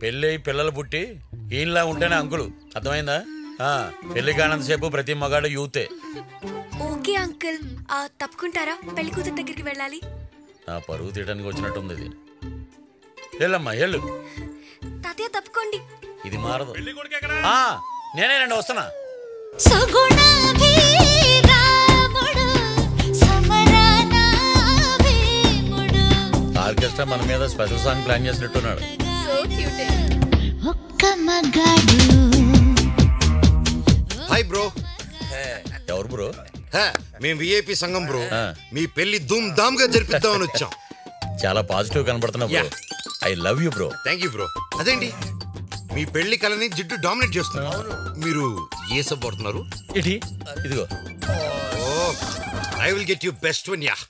పెళ్ళి అయి పిల్లలు పుట్టి ఈయనలా ఉంటేనే అంకులు అర్థమైందా ఆ, పెళ్లి కానంతసేపు ప్రతి మగాడు యూతే ఓకే అంకుల్ ఆ, తప్పుకుంటారా పెళ్లి కూతురు దగ్గరికి వెళ్ళాలి నా పరువు తీయడానికి వచ్చినట్టుంది ఇది వెళ్ళమ్మా వెళ్ళు తాతయ్య తప్పుకోండి ఇది మారదు ఆ, నేనే రండి వస్తున్నా సుగుణాభిరాముడు సమరనాభిముడు ఆర్కెస్ట్రా మన మీద స్పెషల్ సాంగ్ ప్లాన్ చేసినట్టున్నాడు ఒక్క మగాడు హాయ్ బ్రో ఎవరు బ్రో హే, మేం విఐపి సంఘం బ్రో ఆ. మీ పెళ్లి ధూమ్ ధామ్ గా జరిపిద్దామని వచ్చాం చాలా పాజిటివ్ కనబడుతున్నా bro Yeah. I love you bro thank you bro అదేంటి మీ పెళ్లి కళని జిడ్డు డామినేట్ చేస్తున్నారు మీరు ఏ సబ్ పడుతున్నారు ఇటీ ఇదిగో ఓ I will get you best one yeah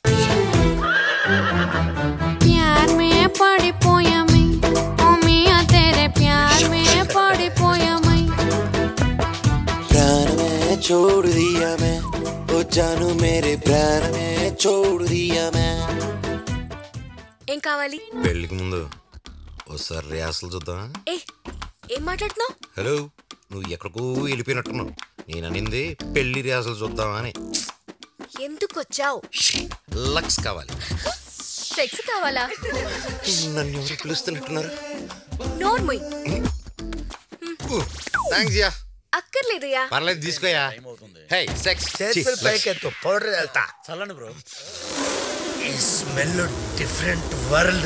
प्यार में पड़ी पोया मैं ओ मियां तेरे प्यार में पड़ी पोया मैं प्राण में छोड़ दिया मैं ओ जानू मेरे प्राण में छोड़ दिया मैं ఏం కావాలి పెళ్లికి ముందు ఒకసారి రిహార్సల్ చూద్దాం ఏ ఏం మాట్లాడుతున్నావు హలో నువ్వు ఎక్కడికో వెళ్ళిపోయినట్టున్నావు నేను అనింది పెళ్లి రిహార్సల్ చూద్దామా అని ఎందుకు వచ్చావు లక్స్ కావాలి సెక్స్ కావాలా నన్ను ఎవరు పిలుస్తున్నట్టున్నారు నోర్మోయ్ థ్యాంక్స్ యా అక్కర్లేదుయా పర్లేదు తీసుకోయా హే సెక్స్ చేతులు పైకెత్తు పౌడర్ వెళ్తా చల్లండి బ్రో ఈ smell different world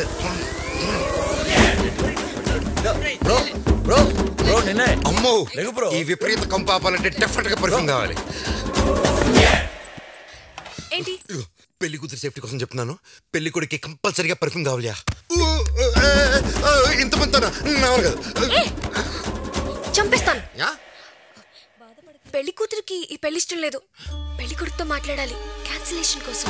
bro bro bro నిన్నే అమ్మో లేకు బ్రో. ఈ విపరీత కంపు ఆపాలంటే డెఫినెట్ గా పర్ఫ్యూమ్ కావాలి ఏంటి ఇదిగో, పెళ్లి కూతురు సేఫ్టీ కోసం చెప్తున్నాను పెళ్లి కొడుకు కంపల్సరీగా పర్ఫ్యూమ్ కావాలియా ఇంతమంది నా వల్ల కాదు ఏ చంపేస్తాను యా? పెళ్లి కూతురికి ఈ పెళ్లి ఇష్టం లేదు పెళ్లి కొడుకుతో మాట్లాడాలి క్యాన్సిలేషన్ కోసం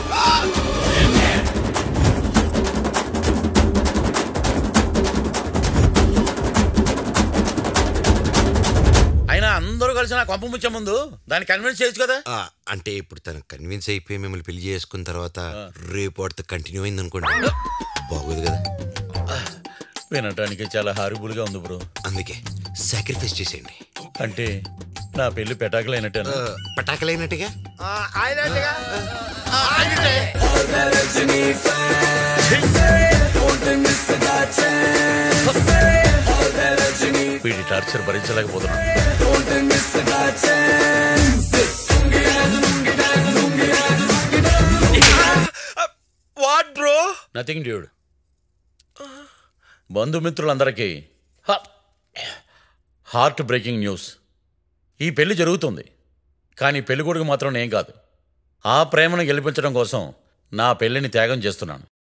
అయినా అందరూ కలిసి నా కొంప ముచ్చే ముందు దాన్ని కన్విన్స్ చేయొచ్చు కదా ఆ, అంటే ఇప్పుడు తను కన్విన్స్ అయిపోయి మిమ్మల్ని పెళ్లి చేసుకున్న తర్వాత రేపు వాడితో కంటిన్యూ అయింది అనుకోండి బాగోదు కదా వినటానికి చాలా హారిబుల్ గా ఉంది బ్రో అందుకే సాక్రిఫైస్ చేసేయండి అంటే నా పెళ్లి పెటాకులైనట్టేనా ఆ, పటాకులైనట్టుగా అయినట్టుగా వీడి టార్చర్ భరించలేకపోతున్నా వాట్ బ్రో నథింగ్ డ్యూడ్ బంధుమిత్రులందరికీ హ- హార్ట్ బ్రేకింగ్ న్యూస్ ఈ పెళ్లి జరుగుతుంది కానీ పెళ్లి కొడుకు మాత్రం నేను కాదు ఆ ప్రేమను గెలిపించడం కోసం నా పెళ్లిని త్యాగం చేస్తున్నాను